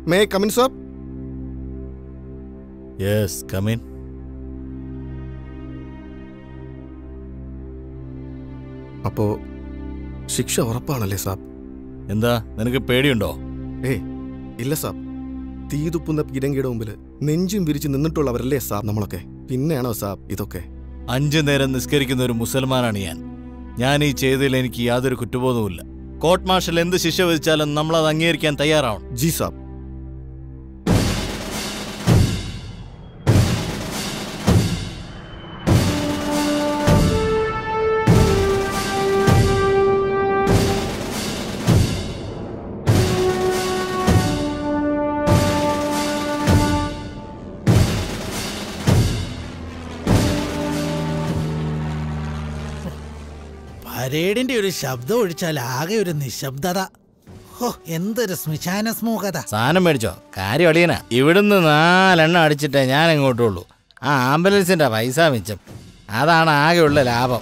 May come in sir yes come in അപ്പോ ശിക്ഷ ഉറപ്പാണല്ലേ സാബ് എന്താ നിനക്ക് പേടിയുണ്ടോ ഏയ് ഇല്ല സാബ് തീതുപ്പുന്ന പീരങ്കിയുടെ മുമ്പിൽ നെഞ്ചും വിരിച്ച് നിന്നിട്ടുള്ളവരല്ലേ സാബ് നമ്മളൊക്കെ പിന്നെയാണോ സാബ് ഇതൊക്കെ അഞ്ചു നേരം നിസ്കരിക്കുന്ന ഒരു മുസൽമാനാണ് ഞാൻ ഞാൻ ഈ ചെയ്തതിൽ എനിക്ക് യാതൊരു കുറ്റബോധവുമില്ല കോർട്ട് മാർഷൽ എന്ത് ശിക്ഷ വിധിച്ചാലും നമ്മൾ അത് അംഗീകരിക്കാൻ തയ്യാറാവണം ജി സാബ് പരേഡിന്റെ ഒരു ശബ്ദം ഒഴിച്ചാൽ ആകെ ഒരു നിശബ്ദത ഹോ എന്തൊരു ശ്മശാന സ്മൂകത സാധനം മേടിച്ചോ കാര്യം അടിയനാ ഇവിടുന്ന് നാലെണ്ണം അടിച്ചിട്ടേ ഞാൻ എങ്ങോട്ടുള്ളൂ ആ ആംബുലൻസിന്റെ പൈസ മിച്ചം അതാണ് ആകെയുള്ള ലാഭം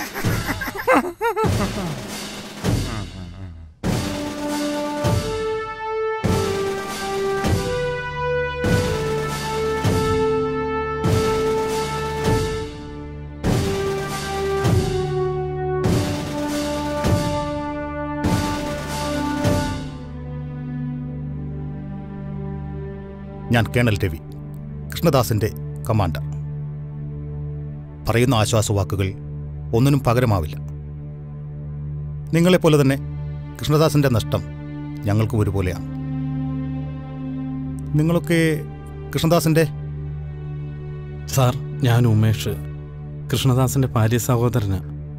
ഞാൻ കേണൽ രവി കൃഷ്ണദാസിന്റെ കമാൻഡർ പറയുന്ന ആശ്വാസവാക്കുകൾ ഒന്നിനും പകരമാവില്ല നിങ്ങളെപ്പോലെ തന്നെ കൃഷ്ണദാസിന്റെ നഷ്ടം ഞങ്ങൾക്കും ഒരുപോലെയാണ് നിങ്ങളൊക്കെ കൃഷ്ണദാസിന്റെ സാർ ഞാൻ ഉമേഷ് കൃഷ്ണദാസിന്റെ ഭാര്യ സഹോദരന്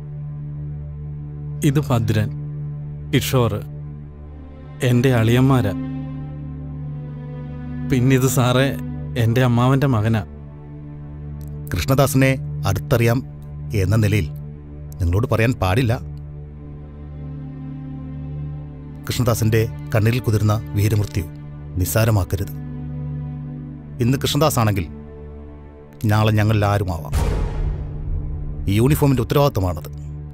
ഇത് ഭദ്രൻ കിഷോർ എൻ്റെ അളിയന്മാരാ പിന്നിത് സാറേ എൻ്റെ അമ്മാവൻ്റെ മകനാ കൃഷ്ണദാസിനെ അടുത്തറിയാം എന്ന നിലയിൽ നിങ്ങളോട് പറയാൻ പാടില്ല കൃഷ്ണദാസിന്റെ കണ്ണിൽ കുതിർന്ന വീരമൃത്യു നിസ്സാരമാക്കരുത് ഇന്ന് കൃഷ്ണദാസ് ആണെങ്കിൽ നാളെ ഞങ്ങളിൽ ആരുമാവാം ഈ യൂണിഫോമിന്റെ ഉത്തരവാദിത്തമാണത്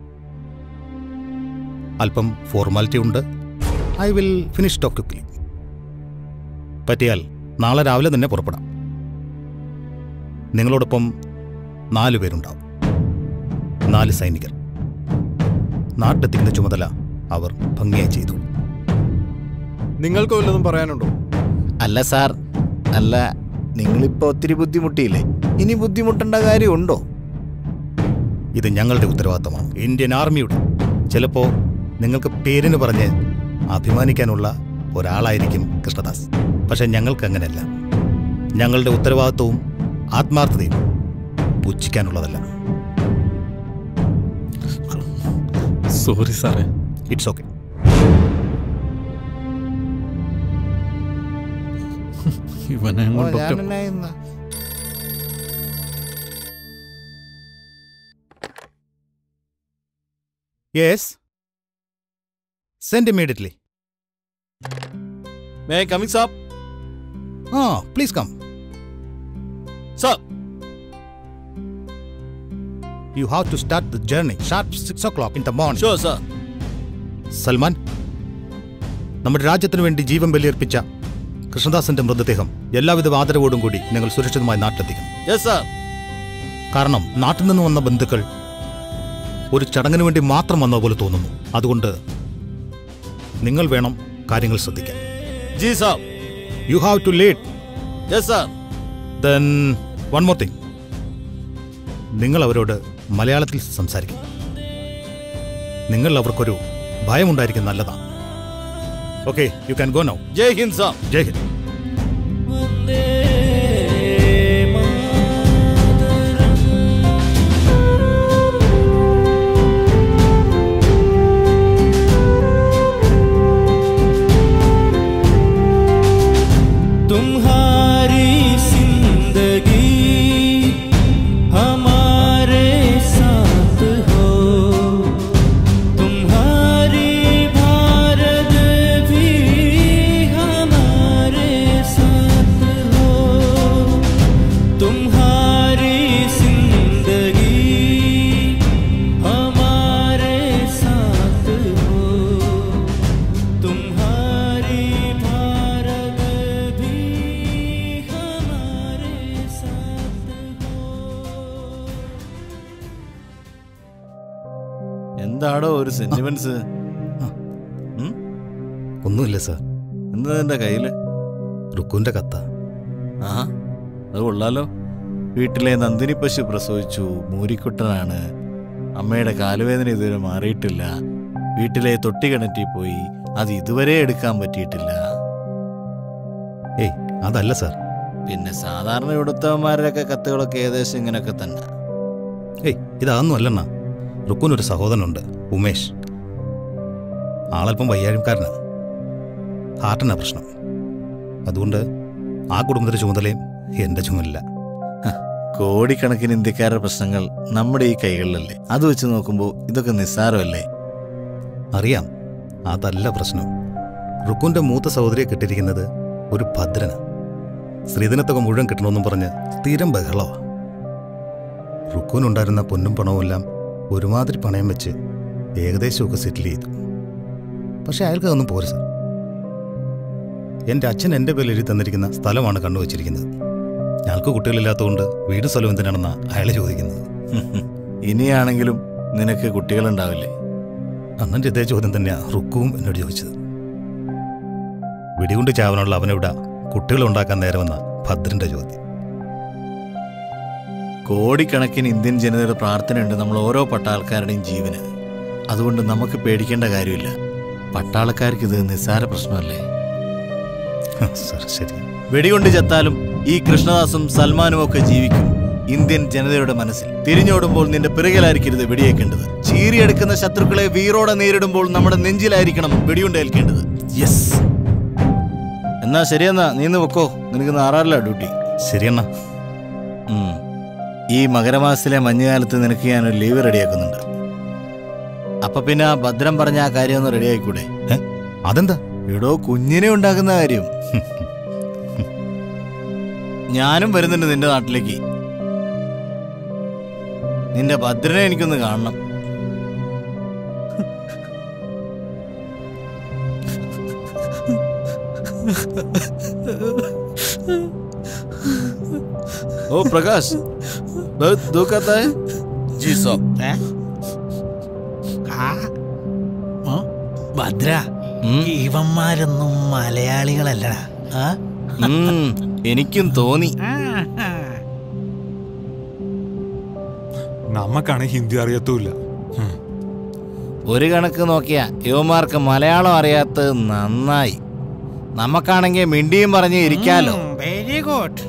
അല്പം ഫോർമാലിറ്റി ഉണ്ട് I will finish talk quickly പറ്റിയാൽ നാളെ രാവിലെ തന്നെ പുറപ്പെടാം നിങ്ങളോടൊപ്പം നാലു പേരുണ്ടാവും നാല് സൈനികർ നാട്ടെത്തിക്കുന്ന ചുമതല അവർ ഭംഗിയായി ചെയ്തു നിങ്ങൾക്ക് വല്ലതും പറയാനുണ്ടോ അല്ല സാർ അല്ല നിങ്ങളിപ്പോ ഒത്തിരി ബുദ്ധിമുട്ടിയില്ലേ ഇനി ബുദ്ധിമുട്ടേണ്ട കാര്യമുണ്ടോ ഇത് ഞങ്ങളുടെ ഉത്തരവാദിത്തമാണ് ഇന്ത്യൻ ആർമിയുടെ ചിലപ്പോ നിങ്ങൾക്ക് പേരിന് പറഞ്ഞ് അഭിമാനിക്കാനുള്ള ഒരാളായിരിക്കും കൃഷ്ണദാസ് പക്ഷെ ഞങ്ങൾക്ക് അങ്ങനെയല്ല ഞങ്ങളുടെ ഉത്തരവാദിത്വവും ആത്മാർത്ഥതയും പുച്ഛിക്കാനുള്ളതല്ല സോറി സാറേ ഇറ്റ്സ് ഓക്കെ ഇവനെ കൊണ്ടൊക്കെ yes send immediately may coming സാബ് ആ പ്ലീസ് കം സാബ് you have to start the journey sharp six o'clock in the morning sure sir Salman നമ്മുടെ രാജ്യത്തിനു വേണ്ടി ജീവൻ ബലിയർപ്പിച്ച കൃഷ്ണദാസിന്റെ മൃതദേഹം എല്ലാവിധ ആദരവോടും കൂടി നിങ്ങൾ സുരക്ഷിതമായി നാട്ടിലെത്തിക്കണം യെസ് സാർ കാരണം നാട്ടിൽ നിന്ന് വന്ന ബന്ധുക്കൾ ഒരു ചടങ്ങിന് വേണ്ടി മാത്രം വന്ന പോലെ തോന്നുന്നു അതുകൊണ്ട് നിങ്ങൾ വേണം കാര്യങ്ങൾ ശ്രദ്ധിക്കാൻ ജി സാബ് you have to lead yes sir then one more thing നിങ്ങൾ അവരോട് മലയാളത്തിൽ സംസാരിക്കും നിങ്ങൾ അവർക്കൊരു ഭയമുണ്ടായിരിക്കും നല്ലതാണ് okay you can go now ജയ് ഹിന്ദ് സാബ് ജയ് ഹിന്ദ് तुम्हारी जिंदगी हमारे साथ हो तुम्हारी भारत भी हमारे साथ हो എന്താടോ ഒരു സെന്റിമെന്റ്സ് ഒന്നുമില്ല സാർ എന്താ എന്റെ കയ്യില് റുക്കുവിന്റെ കത്ത ആ അത് കൊള്ളാലോ വീട്ടിലെ നന്ദിനി പശു പ്രസവിച്ചു മൂരിക്കുട്ടനാണ് അമ്മയുടെ കാലുവേദന ഇതുവരെ മാറിയിട്ടില്ല വീട്ടിലെ തൊട്ടി കിണറ്റിൽ പോയി അത് ഇതുവരെ എടുക്കാൻ പറ്റിയിട്ടില്ല ഏയ് അതല്ല സാർ പിന്നെ സാധാരണ ഇവിടുത്തവന്മാരുടെയൊക്കെ കത്തുകളൊക്കെ ഏകദേശം ഇങ്ങനെയൊക്കെ തന്നെ ഏയ് ഇതൊന്നും അല്ലെണ്ണ റുക്കുവിനൊരു സഹോദരനുണ്ട് ഉമേഷ് ആളല്പം വയ്യാഴിക്കാരനാ ഹാർട്ടിനാ പ്രശ്നം അതുകൊണ്ട് ആ കുടുംബത്തിന്റെ ചുമതലയും എന്റെ ചുമലില്ല കോടിക്കണക്കിന് ഇന്ത്യക്കാരുടെ പ്രശ്നങ്ങൾ നമ്മുടെ ഈ കൈകളിലല്ലേ അത് വെച്ച് നോക്കുമ്പോൾ ഇതൊക്കെ നിസ്സാരമല്ലേ അറിയാം അതല്ല പ്രശ്നം റുക്കുവിന്റെ മൂത്ത സഹോദരിയെ കിട്ടിയിരിക്കുന്നത് ഒരു ഭദ്രന് സ്ത്രീധനത്തൊക്കെ മുഴുവൻ കിട്ടണമെന്നും പറഞ്ഞ് സ്ഥിരം ബഹളവാ റുക്കുവിനുണ്ടായിരുന്ന പൊന്നും പണവും എല്ലാം ഒരുമാതിരി പണയം വെച്ച് ഏകദേശമൊക്കെ സെറ്റിൽ ചെയ്തു പക്ഷെ അയാൾക്ക് അതൊന്നും പോര സാർ എൻ്റെ അച്ഛൻ എൻ്റെ പേരിൽ എഴുതി തന്നിരിക്കുന്ന സ്ഥലമാണ് കണ്ടുവച്ചിരിക്കുന്നത് ഞങ്ങൾക്ക് കുട്ടികളില്ലാത്തതുകൊണ്ട് വീട് സ്ഥലം എന്തിനാണെന്നാണ് അയാൾ ചോദിക്കുന്നത് ഇനിയാണെങ്കിലും നിനക്ക് കുട്ടികളുണ്ടാവില്ലേ അന്നൻ്റെ ഇതേ ചോദ്യം തന്നെയാണ് റുക്കുവും എന്നോട് ചോദിച്ചത് വെടികൊണ്ട് ചാവനുള്ള അവനെവിടെ കുട്ടികൾ ഉണ്ടാക്കാൻ നേരമെന്ന ഭദ്രന്റെ ചോദ്യം കോടിക്കണക്കിന് ഇന്ത്യൻ ജനതയുടെ പ്രാർത്ഥനയുണ്ട് നമ്മൾ ഓരോ പട്ടാൾക്കാരുടെയും ജീവന് അതുകൊണ്ട് നമുക്ക് പേടിക്കേണ്ട കാര്യമില്ല പട്ടാളക്കാർക്ക് ഇത് നിസ്സാര പ്രശ്നമല്ലേ സാർ ശരി വെടികൊണ്ട് ചത്താലും ഈ കൃഷ്ണദാസും സൽമാനും ഒക്കെ ജീവിക്കും ഇന്ത്യൻ ജനതയുടെ മനസ്സിൽ തിരിഞ്ഞോടുമ്പോൾ നിന്റെ പിറകിലായിരിക്കരുത് വെടിയേക്കേണ്ടത് ചീറിയെടുക്കുന്ന ശത്രുക്കളെ വീറോടെ നേരിടുമ്പോൾ നമ്മുടെ നെഞ്ചിലായിരിക്കണം വെടിയുണ്ടേൽക്കേണ്ടത് യെസ് എന്നാ ശരിയെന്നാ നീ ഇന്ന് വെക്കോ നിനക്ക് നാറാറില്ല ഡ്യൂട്ടി ശരിയെണ്ണ ഉം. ഈ മകരമാസത്തിലെ മഞ്ഞുകാലത്ത് നിനക്ക് ഞാനൊരു ലീവ് റെഡിയാക്കുന്നുണ്ട് അപ്പൊ പിന്നെ ആ ഭദ്രം പറഞ്ഞ ആ കാര്യം ഒന്ന് റെഡിയായിക്കൂടെ അതെന്താ എടോ കുഞ്ഞിനെ ഉണ്ടാക്കുന്ന കാര്യം ഞാനും വരുന്നുണ്ട് നിന്റെ നാട്ടിലേക്ക് നിന്റെ ഭദ്രനെ എനിക്കൊന്ന് കാണണം ओ प्रकाश बहुत दुख आता है जी साहब ഏ? ആ? ഓ, ഭദ്ര ഉം. ഇവന്മാരൊന്നും മലയാളികളല്ലടാ ആ? ഉം, എനിക്കും തോന്നി നമുക്കാണ് ഹിന്ദി അറിയത്തുമില്ല ഒരു കണക്ക് നോക്കിയാ യുവമാർക്ക് മലയാളം അറിയാത്തത് നന്നായി നമുക്കാണെങ്കിൽ മിണ്ടിയും പറഞ്ഞ് ഇരിക്കാലോ വെരി ഗുഡ്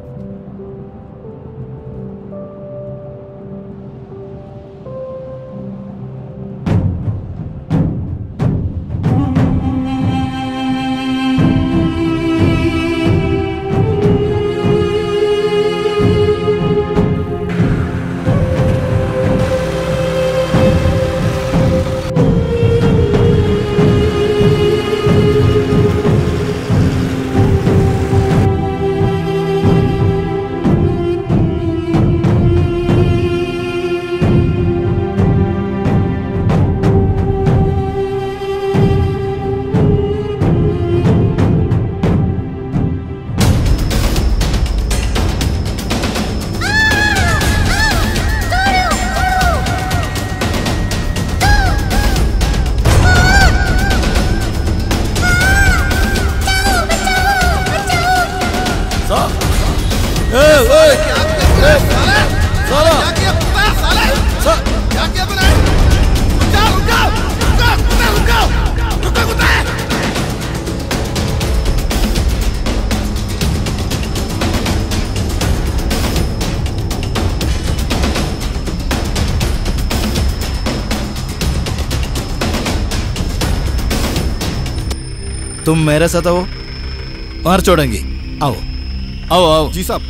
तुम मेरे साथ आओ मार छोड़ेंगे आओ आओ आओ जी साहब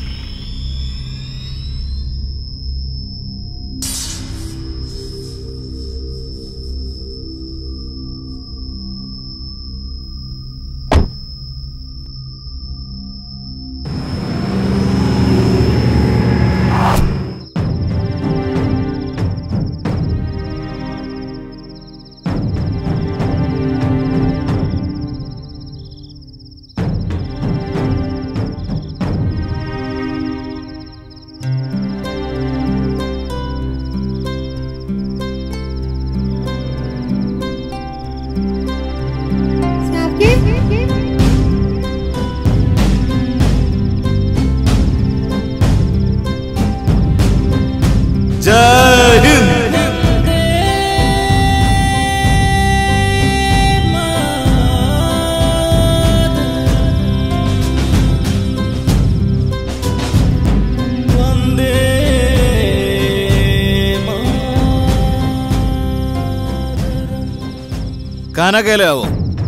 കനകലാവോ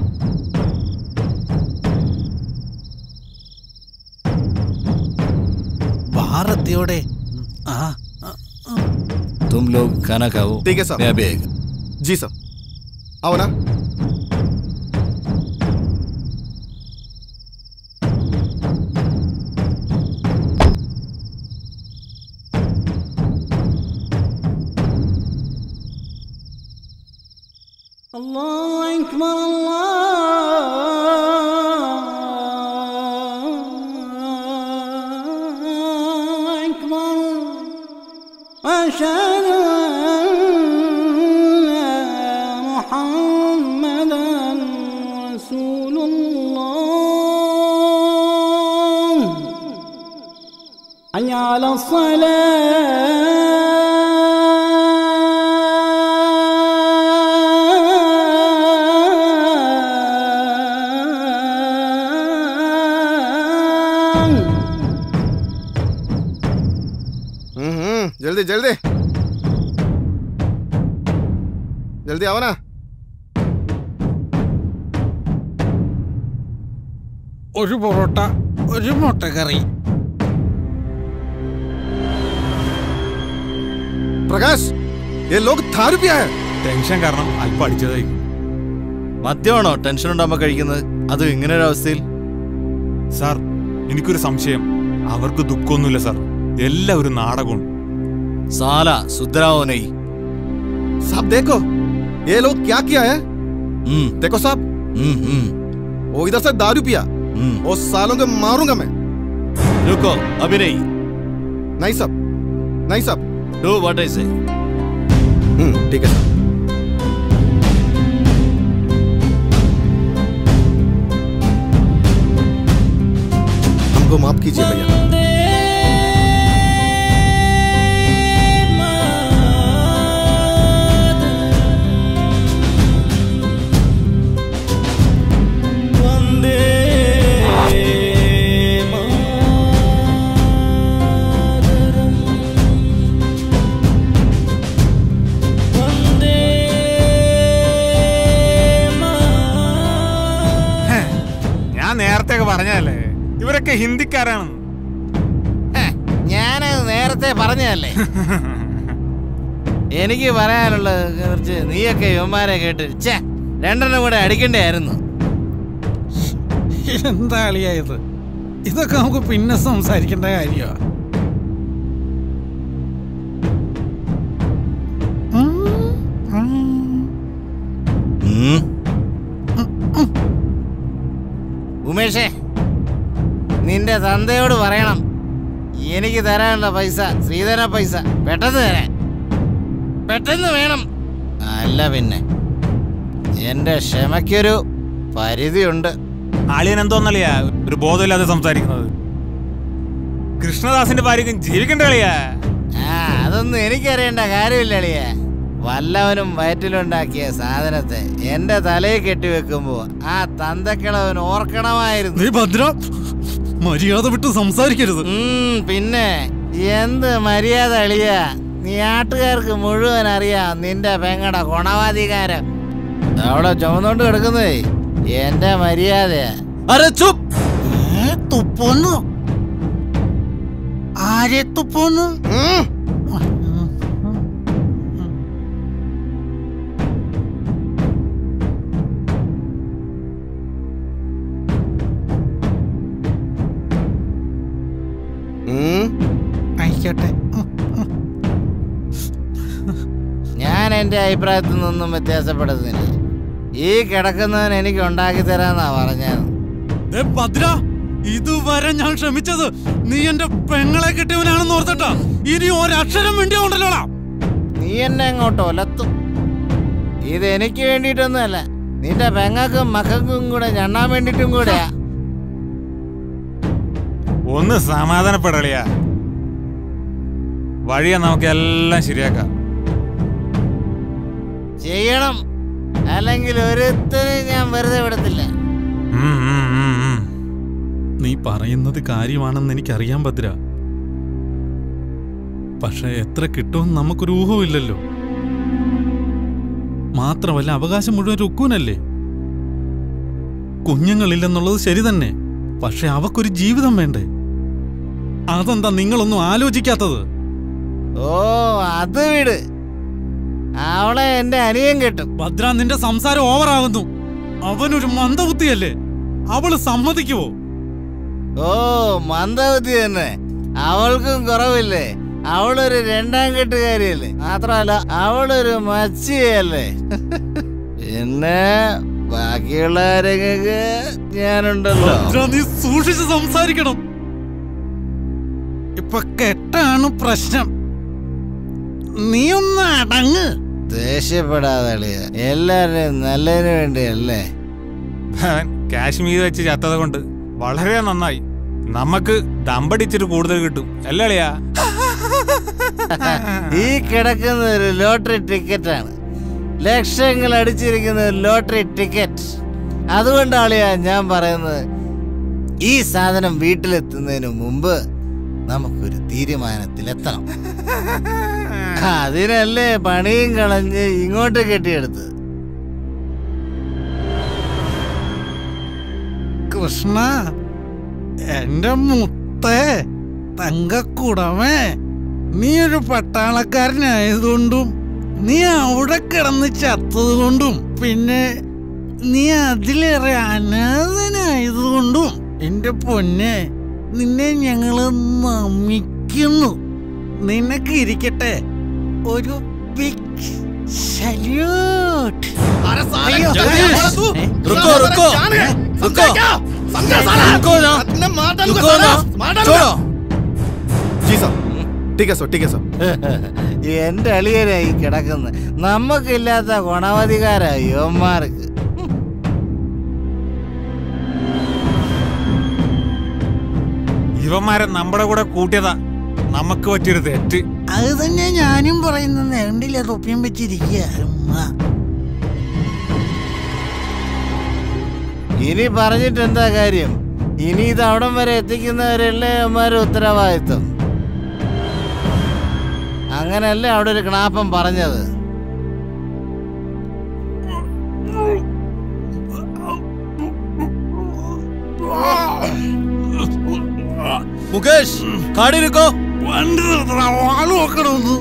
ഭാരത്തിയോടെ ആ तुम लोग खाना खाओ ठीक है साहब। मैं अभी आएगा जी सर आओ ना الله أكبر الله أكبر أشهد أن محمدا رسول الله حي على الصلاة हम्म, हम्म, जल्दी जल्दी जल्दी आओ ना ഒരു പൊറോട്ട ഒരു മുട്ടക്കറി प्रकाश ये लोग दारू पिया है ടെൻഷൻ കാരണം അല്പം അടിച്ചതായി മദ്യമാണോ ടെൻഷൻ ഉണ്ടാകുമ്പോ കഴിക്കുന്നത് അത് ഇങ്ങനെ ഒരു അവസ്ഥയിൽ സാർ എനിക്കൊരു സംശയം അവർക്ക് ദുഃഖമൊന്നുമില്ല സാർ എല്ലാം ഒരു നാടകമാണ് സാല സുദ്രാവോനൈ साहब देखो ये लोग क्या किया है ഉം, देखो साहब ഉം, ഉം, वो इधर से दारू पिया ഉം. वो सालों को मारूंगा मैं रुको अभिनय नहीं साहब नहीं साहब डू व्हाट आई से हम्म, ठीक है साहब हमको माफ कीजिए भैया വന്ദേ മാതരം വന്ദേ ഞാൻ നേരത്തെ പറഞ്ഞതല്ലേ ഇവരൊക്കെ ഹിന്ദിക്കാരാണ് ഞാനത് നേരത്തെ പറഞ്ഞതല്ലേ എനിക്ക് പറയാനുള്ളത് കുറച്ച് നീയൊക്കെ യുവമാരെ കേട്ട് ഛേ രണ്ടെണ്ണം കൂടെ അടിക്കണ്ടായിരുന്നു എന്താ അളിയായത് ഇതൊക്കെ നമുക്ക് പിന്നെ സംസാരിക്കേണ്ട കാര്യമാണ് ഉം. ഉമേഷേ നിന്റെ തന്തയോട് പറയണം എനിക്ക് തരാനുള്ള പൈസ ശ്രീധര പൈസ പെട്ടെന്ന് തരാൻ പെട്ടെന്ന് വേണം അല്ല പിന്നെ എന്റെ ക്ഷമയ്ക്കൊരു പരിധിയുണ്ട് ആളിയൻ എന്തോന്നളിയാ ഒരു ബോധമില്ലാതെ സംസാരിക്കുന്നത് കൃഷ്ണദാസിന്റെ ഭാര്യക്കും ജീവിക്കണ്ട കളിയാ ആ അതൊന്നും എനിക്കറിയേണ്ട കാര്യമില്ല അളിയ വല്ലവനും വയറ്റിലുണ്ടാക്കിയ സാധനത്തെ എന്റെ തലയിൽ കെട്ടിവെക്കുമ്പോ ആ തന്തക്കിളവൻ ഓർക്കണമായിരുന്നു നീ ഭദ്ര മര്യാദ വിട്ട് സംസാരിക്കരുത് ഉം, പിന്നെ എന്ത് മര്യാദ അളിയ നീ നാട്ടുകാർക്ക് മുഴുവൻ അറിയാം നിന്റെ പെങ്ങട ഗുണവാധികാരം അവിടെ ചുമന്നോണ്ട് കിടക്കുന്നേ എന്റെ മര്യാദയാ അരെ ചുപ് തുപ്പൊന്നു ആരെ തുപ്പൊന്നു हम्म, हम्म, ആയിക്കോട്ടെ ഉം. ഞാൻ എന്റെ അഭിപ്രായത്തിൽ നിന്നും വ്യത്യാസപ്പെടുന്നില്ല ഈ കിടക്കുന്നവൻ എനിക്ക് ഉണ്ടാക്കി തരാന്നാ പറഞ്ഞത് ദേ ഭദ്ര ഇതുവരെ ഞാൻ ക്ഷമിച്ചത് നീ എന്റെ പെങ്ങളെ കിട്ടിയവനാണെന്ന് ഓർത്തിട്ടാ ഇനി ഒരക്ഷരം വേണ്ടിയാ ഉണ്ടല്ലോടാ നീ എന്നെ അങ്ങോട്ട് ഒലത്തും ഇത് എനിക്ക് വേണ്ടിയിട്ടൊന്നുമല്ല നിന്റെ പെങ്ങൾക്കും മക്കൾക്കും കൂടെ ഞണ്ണാൻ വേണ്ടിയിട്ടും കൂടെയാ ഒന്ന് സമാധാനപ്പെടളിയാ വഴിയാ നമുക്ക് എല്ലാം ശരിയാക്കാം ചെയ്യണം അല്ലെങ്കിൽ ഒരുത്തരും ഞാൻ വെറുതെ വിടത്തില്ല ഉം, ഉം, ഉം, ഉം. നീ പറയുന്നത് കാര്യമാണെന്ന് എനിക്കറിയാൻ ഭദ്ര പക്ഷെ എത്ര കിട്ടുമെന്ന് നമുക്കൊരു ഊഹമില്ലല്ലോ മാത്രമല്ല അവകാശം മുഴുവൻ രുക്കൂനല്ലേ കുഞ്ഞുങ്ങളില്ലെന്നുള്ളത് ശരി തന്നെ പക്ഷെ അവക്കൊരു ജീവിതം വേണ്ടേ അതെന്താ നിങ്ങളൊന്നും ആലോചിക്കാത്തത് ഓ അത് വിട് അവളെ എന്റെ അനിയൻ കിട്ടും ഭദ്ര നിന്റെ സംസാരം ഓവറാകുന്നു അവനൊരു മന്ദബുദ്ധിയല്ലേ അവള് സമ്മതിക്കുവോ ഓ മന്ദബുദ്ധി തന്നെ അവൾക്കും കുറവില്ലേ അവളൊരു രണ്ടാം കെട്ടുകാരിയല്ലേ മാത്രമല്ല അവളൊരു മച്ചിയല്ലേ പിന്നെ ബാക്കിയുള്ളവരൊക്കെ ഞാനുണ്ടല്ലോ ഭദ്ര, നീ സൂക്ഷിച്ച് സംസാരിക്കണം ഇപ്പൊ കെട്ടാണ് പ്രശ്നം നീ ഒന്ന് അടങ്ങ് ദേഷ്യപ്പെടാതെ അളിയ എല്ലാവരുടെയും നല്ലതിന് വേണ്ടിയല്ലേ അവൻ കാശ്മീർ വെച്ച് ചത്തത് കൊണ്ട് വളരെ നന്നായി നമുക്ക് ദമ്പടിച്ചിട്ട് കൂടുതൽ കിട്ടും അല്ലേ അളിയാ ഈ കിടക്കുന്ന ഒരു ലോട്ടറി ടിക്കറ്റാണ് ലക്ഷങ്ങൾ അടിച്ചിരിക്കുന്ന ഒരു ലോട്ടറി ടിക്കറ്റ് അതുകൊണ്ടാളിയാ ഞാൻ പറയുന്നത് ഈ സാധനം വീട്ടിലെത്തുന്നതിന് മുമ്പ് നമുക്കൊരു തീരുമാനത്തിലെത്തണം അതിനല്ലേ പണിയും കളഞ്ഞ് ഇങ്ങോട്ട് കെട്ടിയെടുത്തത് കൃഷ്ണ എന്റെ മുത്തേ തങ്കക്കുടമേ നീ ഒരു പട്ടാളക്കാരനായതുകൊണ്ടും നീ അവിടെ കിടന്ന് ചത്തതുകൊണ്ടും പിന്നെ നീ അതിലേറെ അനാഥനായതുകൊണ്ടും എന്റെ പൊന്നെ നിന്നെ ഞങ്ങള് നമിക്കുന്നു നിനക്ക് ഇരിക്കട്ടെ ഒരു ബിഗ് സല്യൂട്ട് അയ്യോ. ഏ? रुको रुको रुको रुको ना रुको ना छोड़ो ജി സാർ ടീക്കെ സാർ ടീക്കെ സാർ എന്റെ അളിയനായി കിടക്കുന്നത് നമുക്കില്ലാത്ത ഗുണവധികാര യുവന്മാർക്ക് ഇവന്മാരെ നമ്മുടെ കൂടെ കൂട്ടിയതാ നമുക്ക് പറ്റിയൊരു തെറ്റ് അത് തന്നെ ഞാനും പറയുന്നത് കണ്ടില്ല തൊപ്പിയും വെച്ചിരിക്കുക ഉമ്മ. ഇനി പറഞ്ഞിട്ട് എന്താ കാര്യം ഇനി ഇത് അവിടം വരെ എത്തിക്കുന്നവരല്ലേ യുവന്മാരുടെ ഉത്തരവാദിത്വം അങ്ങനല്ലേ അവിടെ ഒരു ക്ലാപ്പം പറഞ്ഞത് മുകേഷ് കാടി ഇരുക്കോ വണ്ടി നിർത്തണം ആള് നോക്കണമെന്ന്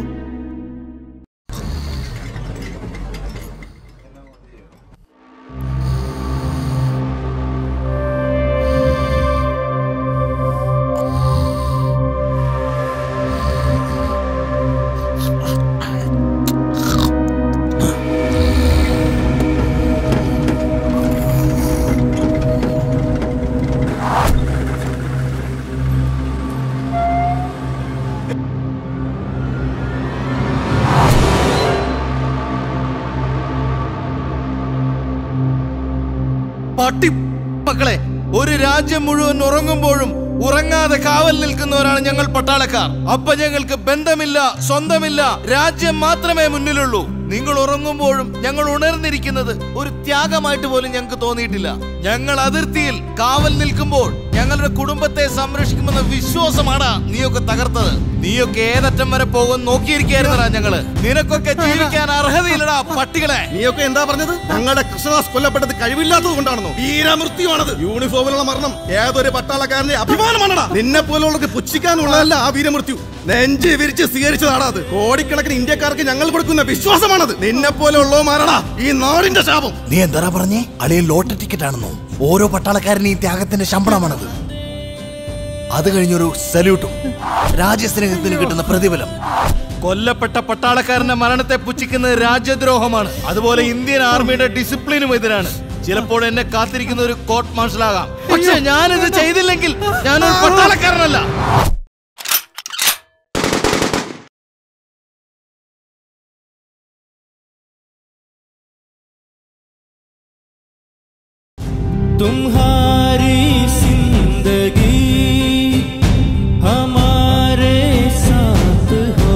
പട്ടി മക്കളെ ഒരു രാജ്യം മുഴുവൻ ഉറങ്ങുമ്പോഴും ഉറങ്ങാതെ കാവൽ നിൽക്കുന്നവരാണ് ഞങ്ങൾ പട്ടാളക്കാർ അപ്പൊ ഞങ്ങൾക്ക് ബന്ധമില്ല സ്വന്തമില്ല രാജ്യം മാത്രമേ മുന്നിലുള്ളൂ നിങ്ങൾ ഉറങ്ങുമ്പോഴും ഞങ്ങൾ ഉണർന്നിരിക്കുന്നത് ഒരു ത്യാഗമായിട്ട് പോലും ഞങ്ങൾക്ക് തോന്നിയിട്ടില്ല ഞങ്ങൾ അതിർത്തിയിൽ കാവൽ നിൽക്കുമ്പോൾ ഞങ്ങളുടെ കുടുംബത്തെ സംരക്ഷിക്കുമെന്ന വിശ്വാസമാണ് നീയൊക്കെ തകർത്തത് നീയൊക്കെ ഏതറ്റം വരെ പോകും നോക്കിയിരിക്കായിരുന്നടാ ഞങ്ങള് നിനക്കൊക്കെ ജീവിക്കാൻ അർഹതയില്ലടാ പട്ടികളെ നീയൊക്കെ എന്താ പറഞ്ഞത് ഞങ്ങളുടെ കൃഷ്ണദാസ് കൊല്ലപ്പെട്ടത് കഴിവില്ലാത്തത് കൊണ്ടാണെന്നോ വീരമൃത്യുവാണത് യൂണിഫോമിലുള്ള മരണം ഏതൊരു പട്ടാളക്കാരന്റെ അഭിമാനമാണടാ നിന്നെ പോലുള്ളവർക്ക് പുച്ഛിക്കാനുള്ളതല്ല ആ വീരമൃത്യു നെഞ്ച് വിരിച്ച് സ്വീകരിച്ചതാടാ അത് കോടിക്കണക്കിന് ഇന്ത്യക്കാർക്ക് ഞങ്ങൾ കൊടുക്കുന്ന വിശ്വാസമാണത് നിന്നെ പോലെ ഉള്ളവന്മാരടാ ഈ നാടിന്റെ ശാപം നീ എന്താ പറഞ്ഞേ അളിയൻ ലോട്ടറി ടിക്കറ്റ് ആണെന്നോ ഓരോ പട്ടാളക്കാരനും ഈ ത്യാഗത്തിന്റെ ശമ്പളമാണത് അത് കഴിഞ്ഞൊരു സല്യൂട്ടും രാജ്യസ്നേഹത്തിന് കിട്ടുന്ന പ്രതിഫലം കൊല്ലപ്പെട്ട പട്ടാളക്കാരന്റെ മരണത്തെ പുച്ഛിക്കുന്നത് രാജ്യദ്രോഹമാണ് അതുപോലെ ഇന്ത്യൻ ആർമിയുടെ ഡിസിപ്ലിനും എതിരാണ് ചിലപ്പോൾ എന്നെ കാത്തിരിക്കുന്ന ഒരു കോർട്ട് മാർഷൽ ആകാം പക്ഷെ ഞാനിത് ചെയ്തില്ലെങ്കിൽ ഞാനൊരു പട്ടാളക്കാരനല്ല तुम्हारी जिंदगी हमारे साथ हो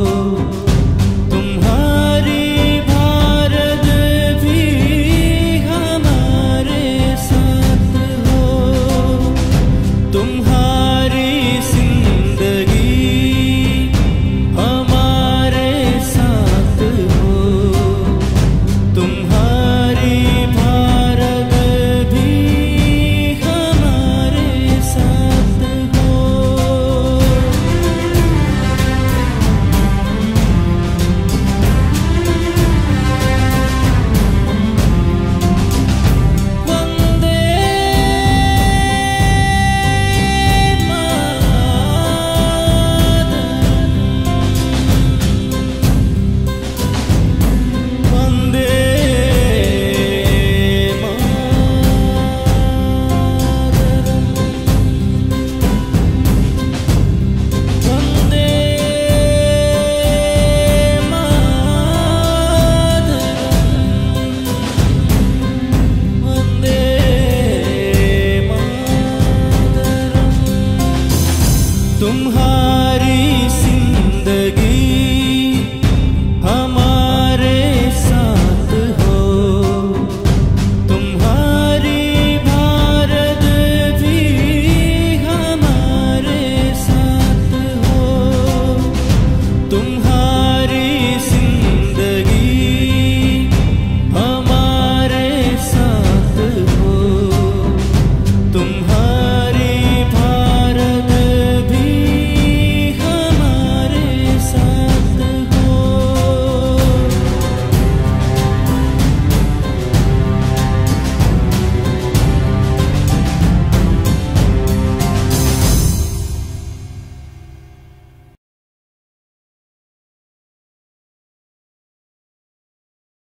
तुम्हारी भारत भी हमारे साथ हो तुम्हारी जिंदगी हमारे साथ हो तुम्हारी